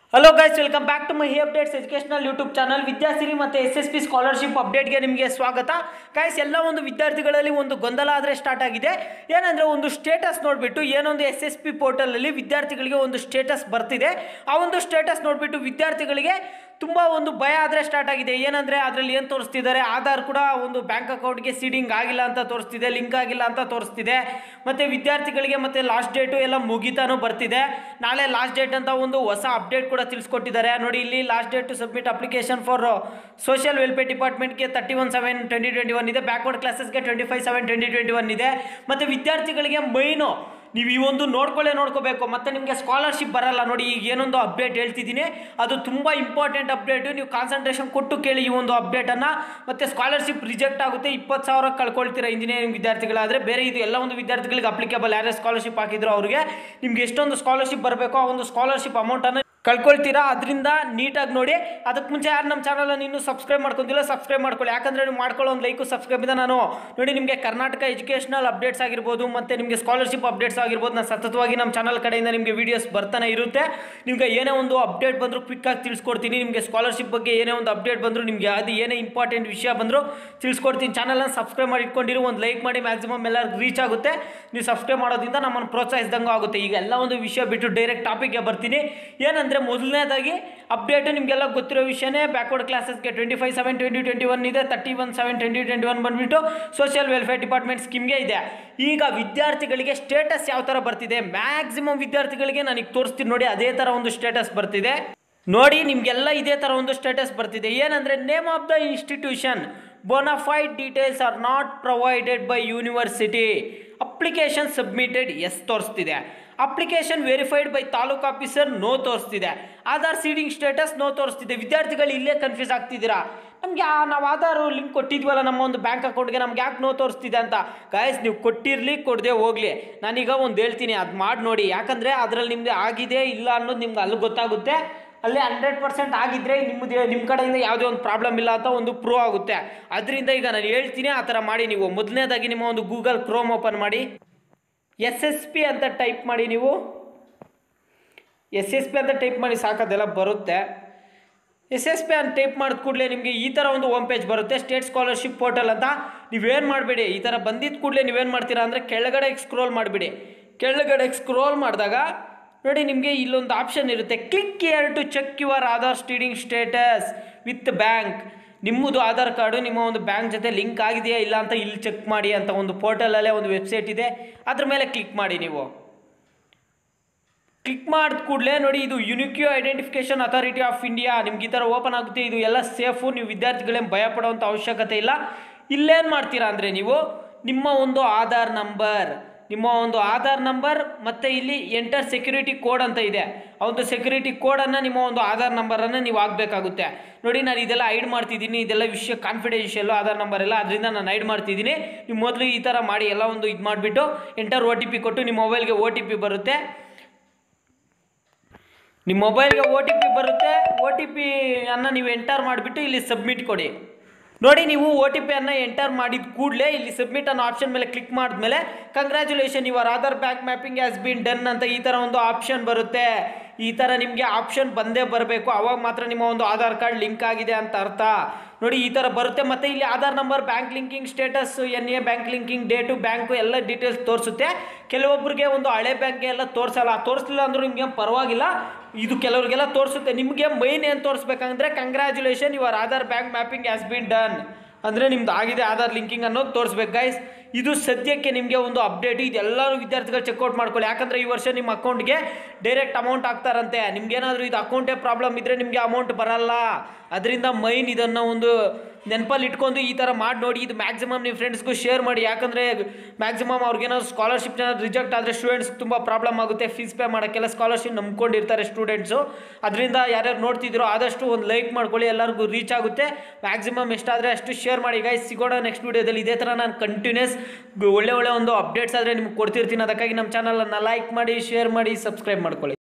hello guys welcome back to my hi updates educational YouTube channel Vidyasiri ಮತ್ತು S S P scholarship ಅಪ್ಡೇಟ್ಗೆ ನಿಮಗೆ ಸ್ವಾಗತ guys ಎಲ್ಲ ಒಂದು ವಿದ್ಯಾರ್ಥಿಗಳಲ್ಲಿ ಒಂದು ಗೊಂದಲ ಆದರೆ ಸ್ಟಾರ್ಟ್ ಆಗಿದೆ ಏನಂದರೆ ಒಂದು ಸ್ಟೇಟಸ್ ನೋಡಿಬಿಟ್ಟು ಏನೊಂದು ಎಸ್ ಎಸ್ ಪಿ ಪೋರ್ಟಲಲ್ಲಿ ವಿದ್ಯಾರ್ಥಿಗಳಿಗೆ ಒಂದು ಸ್ಟೇಟಸ್ ಬರ್ತಿದೆ ಆ ಒಂದು ಸ್ಟೇಟಸ್ ನೋಡಿಬಿಟ್ಟು ವಿದ್ಯಾರ್ಥಿಗಳಿಗೆ ತುಂಬ ಒಂದು ಭಯ ಆದರೆ ಸ್ಟಾರ್ಟ್ ಆಗಿದೆ ಏನಂದರೆ ಅದರಲ್ಲಿ ಏನು ತೋರಿಸ್ತಿದ್ದಾರೆ ಆಧಾರ್ ಕೂಡ ಒಂದು ಬ್ಯಾಂಕ್ ಅಕೌಂಟ್ಗೆ ಸೀಡಿಂಗ್ ಆಗಿಲ್ಲ ಅಂತ ತೋರಿಸ್ತಿದೆ ಲಿಂಕ್ ಆಗಿಲ್ಲ ಅಂತ ತೋರಿಸ್ತಿದೆ ಮತ್ತು ವಿದ್ಯಾರ್ಥಿಗಳಿಗೆ ಮತ್ತು ಲಾಸ್ಟ್ ಡೇಟು ಎಲ್ಲ ಮುಗಿತಾನು ಬರ್ತಿದೆ ನಾಳೆ ಲಾಸ್ಟ್ ಡೇಟ್ ಅಂತ ಒಂದು ಹೊಸ ಅಪ್ಡೇಟ್ ಕೂಡ ತಿಳಿಸ್ಕೊಟ್ಟಿದ್ದಾರೆ ನೋಡಿ ಇಲ್ಲಿ last date to submit application for social welfare ಡಿಪಾರ್ಟ್ಮೆಂಟ್ಗೆ thirty one seven twenty twenty one ಇದೆ ಬ್ಯಾಕ್ವರ್ಡ್ ಕ್ಲಾಸಸ್ಗೆ twenty five seven twenty twenty one ಇದೆ ಮತ್ತು ವಿದ್ಯಾರ್ಥಿಗಳಿಗೆ ಮೈನು ನೀವು ಈ ಒಂದು ನೋಡ್ಕೊಳ್ಳೇ ನೋಡ್ಕೋಬೇಕು ಮತ್ತು ನಿಮಗೆ ಸ್ಕಾಲರ್ಶಿಪ್ ಬರಲ್ಲ ನೋಡಿ ಈಗ ಏನೊಂದು ಅಪ್ಡೇಟ್ ಹೇಳ್ತಿದ್ದೀನಿ ಅದು ತುಂಬ ಇಂಪಾರ್ಟೆಂಟ್ ಅಪ್ಡೇಟು ನೀವು ಕಾನ್ಸಂಟ್ರೇಷನ್ ಕೊಟ್ಟು ಕೇಳಿ ಈ ಒಂದು ಅಪ್ಡೇಟನ್ನು ಮತ್ತು ಸ್ಕಾಲರ್ಶಿಪ್ ರಿಜೆಕ್ಟ್ ಆಗುತ್ತೆ ಇಪ್ಪತ್ತು ಸಾವಿರ ಕಳ್ಕೊಳ್ತೀರಾ ಇಂಜಿನಿಯರಿಂಗ್ ವಿದ್ಯಾರ್ಥಿಗಳಾದರೆ ಬೇರೆ ಇದು ಎಲ್ಲ ಒಂದು ವಿದ್ಯಾರ್ಥಿಗಳಿಗೆ ಅಪ್ಲಿಕೇಬಲ್ ಯಾರೇ ಸ್ಕಾಲರ್ಶಿಪ್ ಹಾಕಿದ್ರು ಅವ್ರಿಗೆ ನಿಮ್ಗೆ ಎಷ್ಟೊಂದು ಸ್ಕಾಲರ್ಶಿಪ್ ಬರಬೇಕೋ ಆ ಒಂದು ಸ್ಕಾಲರ್ಶಿಪ್ ಅಮೌಂಟನ್ನು ಕಳ್ಕೊಳ್ತೀರಾ ಅದರಿಂದ ನೀಟಾಗಿ ನೋಡಿ ಅದಕ್ಕೆ ಮುಂಚೆ ಯಾರು ನಮ್ಮ ಚಾನಲನ್ನು ಇನ್ನೂ ಸಬ್ಸ್ಕ್ರೈಬ್ ಮಾಡ್ಕೊಂತಿಲ್ಲ ಸಬ್ಸ್ಕ್ರೈಬ್ ಮಾಡ್ಕೊಳ್ಳಿ ಯಾಕಂದರೆ ನೀವು ಮಾಡ್ಕೊಳ್ಳೋ ಒಂದು ಲೈಕು ಸಬ್ಸ್ಕ್ರೈಬಿಂದ ನಾನು ನೋಡಿ ನಿಮಗೆ ಕರ್ನಾಟಕ ಎಜುಕೇಷನಲ್ ಅಪ್ಡೇಟ್ಸ್ ಆಗಿರ್ಬೋದು ಮತ್ತು ನಿಮಗೆ ಸ್ಕಾಲರ್ಶಿಪ್ ಅಪ್ಡೇಟ್ಸ್ ಆಗಿರ್ಬೋದು ನಾನು ಸತತವಾಗಿ ನಮ್ಮ ಚಾನಲ್ ಕಡೆಯಿಂದ ನಿಮಗೆ ವೀಡಿಯೋಸ್ ಬರ್ತಾನೆ ಇರುತ್ತೆ ನಿಮಗೆ ಏನೇ ಒಂದು ಅಪ್ಡೇಟ್ ಬಂದರೂ ಕ್ವಿಕ್ಕಾಗಿ ತಿಳಿಸ್ಕೊಡ್ತೀನಿ ನಿಮಗೆ ಸ್ಕಾಲರ್ಶಿಪ್ ಬಗ್ಗೆ ಏನೇ ಒಂದು ಅಪ್ಡೇಟ್ ಬಂದರೂ ನಿಮಗೆ ಅದು ಏನೇ ಇಂಪಾರ್ಟೆಂಟ್ ವಿಷಯ ಬಂದರೂ ತಿಳಿಸ್ಕೊಡ್ತೀನಿ ಚಾನಲನ್ನು ಸಬ್ಸ್ಕ್ರೈಬ್ ಮಾಡಿ ಇಟ್ಕೊಂಡಿರು ಒಂದು ಲೈಕ್ ಮಾಡಿ ಮ್ಯಾಕ್ಸಿಮಮ್ ಎಲ್ಲರಿಗೂ ರೀಚ್ ಆಗುತ್ತೆ ನೀವು ಸಬ್ಸ್ಕ್ರೈಬ್ ಮಾಡೋದ್ರಿಂದ ನಮ್ಮನ್ನು ಪ್ರೋತ್ಸಾಹಿಸಿದಂಗೂ ಆಗುತ್ತೆ ಈಗ ಎಲ್ಲ ಒಂದು ವಿಷಯ ಬಿಟ್ಟು ಡೈರೆಕ್ಟ್ ಟಾಪಿಕ್ಗೆ ಬರ್ತೀನಿ ಏನಂದರೆ ಮೊದಲನೇದಾಗಿ ಅಪ್ಡೇಟು ನಿಮಗೆಲ್ಲ ಗೊತ್ತಿರೋ ವಿಷಯನೇ ಬ್ಯಾಕ್ವರ್ಡ್ ಕ್ಲಾಸಸ್ಗೆ twenty five seven twenty twenty one ಇದೆ thirty one seven twenty twenty one ಬಂದುಬಿಟ್ಟು ಸೋಷಿಯಲ್ ವೆಲ್ಫೇರ್ ಡಿಪಾರ್ಟ್ಮೆಂಟ್ ಸ್ಕೀಮ್ಗೆ ಇದೆ ಈಗ ವಿದ್ಯಾರ್ಥಿಗಳಿಗೆ ಸ್ಟೇಟಸ್ ಯಾವ ಥರ ಬರ್ತಿದೆ ಮ್ಯಾಕ್ಸಿಮಮ್ ವಿದ್ಯಾರ್ಥಿಗಳಿಗೆ ನನಗೆ ತೋರಿಸ್ತೀನಿ ನೋಡಿ ಅದೇ ಥರ ಒಂದು ಸ್ಟೇಟಸ್ ಬರ್ತಿದೆ ನೋಡಿ ನಿಮಗೆಲ್ಲ ಇದೇ ಥರ ಒಂದು ಸ್ಟೇಟಸ್ ಬರ್ತಿದೆ ಏನಂದರೆ name of the institution bonafide details are not provided by university application submitted yes ತೋರಿಸ್ತಿದೆ application verified by taluk officer no ತೋರಿಸ್ತಿದೆ ಆಧಾರ್ ಸೀಡಿಂಗ್ ಸ್ಟೇಟಸ್ ನೋ ತೋರಿಸ್ತಿದೆ ವಿದ್ಯಾರ್ಥಿಗಳು ಇಲ್ಲೇ ಕನ್ಫ್ಯೂಸ್ ಆಗ್ತಿದ್ದೀರಾ ನಮಗೆ ನಾವು ಆಧಾರ್ ಲಿಂಕ್ ಕೊಟ್ಟಿದ್ವಲ್ಲ ನಮ್ಮ ಒಂದು ಬ್ಯಾಂಕ್ ಅಕೌಂಟ್ಗೆ ನಮ್ಗೆ ಯಾಕೆ ನೋ ತೋರಿಸ್ತಿದೆ ಅಂತ ಗಾಯಸ್ ನೀವು ಕೊಟ್ಟಿರಲಿ ಕೊಡದೆ ಹೋಗಲಿ ನಾನೀಗ ಒಂದು ಹೇಳ್ತೀನಿ ಅದು ಮಾಡಿ ನೋಡಿ ಯಾಕಂದರೆ ಅದರಲ್ಲಿ ನಿಮಗೆ ಆಗಿದೆ ಇಲ್ಲ ಅನ್ನೋದು ನಿಮ್ಗೆ ಅಲ್ಲಿ ಗೊತ್ತಾಗುತ್ತೆ ಅಲ್ಲಿ ಹಂಡ್ರೆಡ್ ಪರ್ಸೆಂಟ್ ಆಗಿದ್ದರೆ ನಿಮ್ಮದು ನಿಮ್ಮ ಕಡೆಯಿಂದ ಯಾವುದೇ ಒಂದು ಪ್ರಾಬ್ಲಮ್ ಇಲ್ಲ ಅಂತ ಒಂದು ಪ್ರೂವ್ ಆಗುತ್ತೆ ಅದರಿಂದ ಈಗ ನಾನು ಹೇಳ್ತೀನಿ ಆ ಥರ ಮಾಡಿ ನೀವು ಮೊದಲನೇದಾಗಿ ನಿಮ್ಮ ಒಂದು ಗೂಗಲ್ ಕ್ರೋಮ್ ಓಪನ್ ಮಾಡಿ ಎಸ್ ಎಸ್ ಪಿ ಅಂತ ಟೈಪ್ ಮಾಡಿ ನೀವು ಎಸ್ ಎಸ್ ಪಿ ಅಂತ ಟೈಪ್ ಮಾಡಿ ಸಾಕದೆಲ್ಲ ಬರುತ್ತೆ ಎಸ್ ಎಸ್ ಪಿ ಅಂತ ಟೈಪ್ ಮಾಡಿದ ಕೂಡಲೇ ನಿಮಗೆ ಈ ಥರ ಒಂದು ಹೋಮ್ ಪೇಜ್ ಬರುತ್ತೆ ಸ್ಟೇಟ್ ಸ್ಕಾಲರ್ಶಿಪ್ ಪೋರ್ಟಲ್ ಅಂತ ನೀವೇನು ಮಾಡಬೇಡಿ ಈ ಥರ ಬಂದಿದ್ದ ಕೂಡಲೇ ನೀವೇನು ಮಾಡ್ತೀರಾ ಅಂದರೆ ಕೆಳಗಡೆ ಸ್ಕ್ರೋಲ್ ಮಾಡಿಬಿಡಿ ಕೆಳಗಡೆ ಸ್ಕ್ರೋಲ್ ಮಾಡಿದಾಗ ನೋಡಿ ನಿಮಗೆ ಇಲ್ಲೊಂದು ಆಪ್ಷನ್ ಇರುತ್ತೆ click here to check your Aadhaar seeding status with bank ನಿಮ್ಮದು ಆಧಾರ್ ಕಾರ್ಡು ನಿಮ್ಮ ಒಂದು ಬ್ಯಾಂಕ್ ಜೊತೆ ಲಿಂಕ್ ಆಗಿದೆಯಾ ಇಲ್ಲ ಅಂತ ಇಲ್ಲಿ ಚೆಕ್ ಮಾಡಿ ಅಂತ ಒಂದು ಪೋರ್ಟಲಲ್ಲೇ ಒಂದು ವೆಬ್ಸೈಟ್ ಇದೆ ಅದ್ರ ಮೇಲೆ ಕ್ಲಿಕ್ ಮಾಡಿ ನೀವು ಕ್ಲಿಕ್ ಮಾಡಿದ ಕೂಡಲೇ ನೋಡಿ ಇದು unique identification authority of India ನಿಮ್ಗೆ ಈ ಥರ ಓಪನ್ ಆಗುತ್ತೆ ಇದು ಎಲ್ಲ ಸೇಫು ನೀವು ವಿದ್ಯಾರ್ಥಿಗಳೇನು ಭಯ ಪಡೋವಂಥ ಅವಶ್ಯಕತೆ ಇಲ್ಲ ಇಲ್ಲೇನು ಮಾಡ್ತೀರಾ ಅಂದರೆ ನೀವು ನಿಮ್ಮ ಒಂದು ಆಧಾರ್ ನಂಬರ್ ನಿಮ್ಮ ಒಂದು ಆಧಾರ್ ನಂಬರ್ ಮತ್ತು ಇಲ್ಲಿ ಎಂಟರ್ ಸೆಕ್ಯೂರಿಟಿ ಕೋಡ್ ಅಂತ ಇದೆ ಆ ಒಂದು ಸೆಕ್ಯೂರಿಟಿ ಕೋಡನ್ನು ನಿಮ್ಮ ಒಂದು ಆಧಾರ್ ನಂಬರನ್ನು ನೀವು ಹಾಕಬೇಕಾಗುತ್ತೆ ನೋಡಿ ನಾನು ಇದೆಲ್ಲ ಐಡ್ ಮಾಡ್ತಿದ್ದೀನಿ ಇದೆಲ್ಲ ವಿಷಯ ಕಾನ್ಫಿಡೆನ್ಷಿಯಲ್ಲು ಆಧಾರ್ ನಂಬರ್ ಎಲ್ಲ ಅದರಿಂದ ನಾನು ಐಡ್ ಮಾಡ್ತಿದ್ದೀನಿ ನೀವು ಮೊದಲು ಈ ಥರ ಮಾಡಿ ಎಲ್ಲ ಒಂದು ಇದು ಮಾಡಿಬಿಟ್ಟು ಎಂಟರ್ ಒ ಟಿ ಪಿ ಕೊಟ್ಟು ನಿಮ್ಮ ಮೊಬೈಲ್ಗೆ ಒ ಟಿ ಪಿ ಬರುತ್ತೆ ನಿಮ್ಮ ಮೊಬೈಲ್ಗೆ ಒ ಟಿ ಪಿ ಬರುತ್ತೆ ಒ ಟಿ ಪಿ ಅನ್ನು ನೀವು ಎಂಟರ್ ಮಾಡಿಬಿಟ್ಟು ಇಲ್ಲಿ ಸಬ್ಮಿಟ್ ಕೊಡಿ ನೋಡಿ ನೀವು ಒ ಟಿ ಪಿಯನ್ನು ಎಂಟರ್ ಮಾಡಿದ ಕೂಡಲೇ ಇಲ್ಲಿ ಸಬ್ಮಿಟ್ ಅನ್ನೋ ಆಪ್ಷನ್ ಮೇಲೆ ಕ್ಲಿಕ್ ಮಾಡಿದ್ಮೇಲೆ congratulation your Aadhaar bank mapping has been done ಅಂತ ಈ ಥರ ಒಂದು ಆಪ್ಷನ್ ಬರುತ್ತೆ ಈ ಥರ ನಿಮಗೆ ಆಪ್ಷನ್ ಬಂದೇ ಬರಬೇಕು ಅವಾಗ ಮಾತ್ರ ನಿಮ್ಮ ಒಂದು ಆಧಾರ್ ಕಾರ್ಡ್ ಲಿಂಕ್ ಆಗಿದೆ ಅಂತ ಅರ್ಥ ನೋಡಿ ಈ ಥರ ಬರುತ್ತೆ ಮತ್ತು ಇಲ್ಲಿ Aadhaar number bank linking status N A bank linking date bank ಎಲ್ಲ ಡೀಟೇಲ್ಸ್ ತೋರಿಸುತ್ತೆ ಕೆಲವೊಬ್ಬರಿಗೆ ಒಂದು ಹಳೆ ಬ್ಯಾಂಕ್ಗೆ ಎಲ್ಲ ತೋರಿಸಲ್ಲ ತೋರಿಸಲಿಲ್ಲ ಅಂದರೂ ನಿಮಗೆ ಪರವಾಗಿಲ್ಲ ಇದು ಕೆಲವರಿಗೆಲ್ಲ ತೋರಿಸುತ್ತೆ ನಿಮಗೆ ಮೈನ್ ಏನು ತೋರಿಸ್ಬೇಕಂದ್ರೆ congratulation your Aadhaar bank mapping has been done ಅಂದರೆ ನಿಮ್ದು ಆಗಿದೆ ಆಧಾರ್ ಲಿಂಕಿಂಗ್ ಅನ್ನೋದು ತೋರಿಸ್ಬೇಕು ಗೈಸ್ ಇದು ಸದ್ಯಕ್ಕೆ ನಿಮಗೆ ಒಂದು ಅಪ್ಡೇಟ್ ಇದೆಲ್ಲರೂ ವಿದ್ಯಾರ್ಥಿಗಳು ಚೆಕ್ಔಟ್ ಮಾಡ್ಕೊಳ್ಳಿ ಯಾಕಂದರೆ ಈ ವರ್ಷ ನಿಮ್ಮ ಅಕೌಂಟ್ಗೆ ಡೈರೆಕ್ಟ್ ಅಮೌಂಟ್ ಹಾಕ್ತಾರಂತೆ ನಿಮ್ಗೇನಾದರೂ ಇದು ಅಕೌಂಟೇ ಪ್ರಾಬ್ಲಮ್ ಇದ್ದರೆ ನಿಮಗೆ ಅಮೌಂಟ್ ಬರಲ್ಲ ಅದರಿಂದ ಮೈನ್ ಇದನ್ನು ಒಂದು ನೆನಪಲ್ಲಿ ಇಟ್ಕೊಂಡು ಈ ಥರ ಮಾಡಿ ನೋಡಿ ಇದು ಮ್ಯಾಕ್ಸಿಮಮ್ ನಿಮ್ಮ ಫ್ರೆಂಡ್ಸ್ಗೂ ಶೇರ್ ಮಾಡಿ ಯಾಕಂದರೆ ಮ್ಯಾಕ್ಸಿಮಮ್ ಅವ್ರಿಗೇನಾದ್ರು ಸ್ಕಾಲರ್ಶಿಪ್ ರಿಜೆಕ್ಟ್ ಆದರೆ ಸ್ಟೂಡೆಂಟ್ಸ್ ತುಂಬ ಪ್ರಾಬ್ಲಮ್ ಆಗುತ್ತೆ ಫೀಸ್ ಪೇ ಮಾಡೋಕ್ಕೆಲ್ಲ ಸ್ಕಾಲರ್ಶಿಪ್ ನಂಬ್ಕೊಂಡಿರ್ತಾರೆ ಸ್ಟೂಡೆಂಟ್ಸು ಅದರಿಂದ ಯಾರ್ಯಾರು ನೋಡ್ತಿದ್ದೀರೋ ಆದಷ್ಟು ಒಂದು ಲೈಕ್ ಮಾಡ್ಕೊಳ್ಳಿ ಎಲ್ಲರಿಗೂ ರೀಚ್ ಆಗುತ್ತೆ ಮ್ಯಾಕ್ಸಿಮಮ್ ಎಷ್ಟಾದರೆ ಅಷ್ಟು ಶೇರ್ ಮಾಡಿ ಗೈಸ್ ಸಿಗೋಣ ನೆಕ್ಸ್ಟ್ ವೀಡಿಯೋದಲ್ಲಿ ಇದೇ ಥರ ನಾನು ಕಂಟಿನ್ಯೂಸ್ ಒಳ್ಳೆ ಒಳ್ಳೆ ಒಂದು ಅಪ್ಡೇಟ್ಸ್ ಆದರೆ ನಿಮ್ಗೆ ಕೊಡ್ತಿರ್ತೀನಿ ಅದಕ್ಕಾಗಿ ನಮ್ಮ ಚಾನಲನ್ನು ಲೈಕ್ ಮಾಡಿ ಶೇರ್ ಮಾಡಿ ಸಬ್ಸ್ಕ್ರೈಬ್ ಮಾಡ್ಕೊಳ್ಳಿ